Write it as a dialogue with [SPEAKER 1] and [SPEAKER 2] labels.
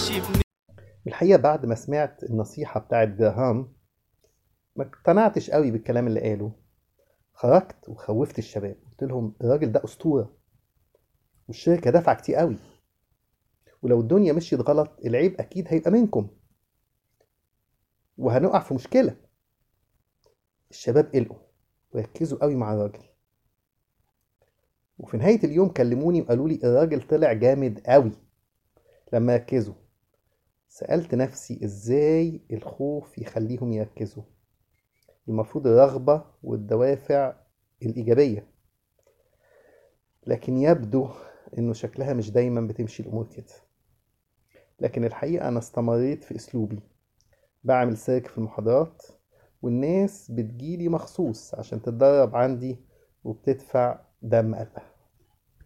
[SPEAKER 1] نمشي بن
[SPEAKER 2] الحقيقة بعد ما سمعت النصيحة بتاعت جراهام ما اقتنعتش قوي بالكلام اللي قاله خرجت وخوفت الشباب قلت لهم الراجل ده أسطورة والشركة دافعة كتير قوي ولو الدنيا مشيت غلط العيب أكيد هيبقى منكم وهنقع في مشكلة الشباب قلقوا وركزوا قوي مع الراجل وفي نهاية اليوم كلموني وقالوا لي الراجل طلع جامد قوي لما ركزوا سألت نفسي ازاي الخوف يخليهم يركزوا المفروض الرغبة والدوافع الإيجابية لكن يبدو إنه شكلها مش دايما بتمشي الأمور كده لكن الحقيقة أنا استمريت في أسلوبي بعمل سيرك في المحاضرات والناس بتجيلي مخصوص عشان تتدرب عندي وبتدفع دم قلبها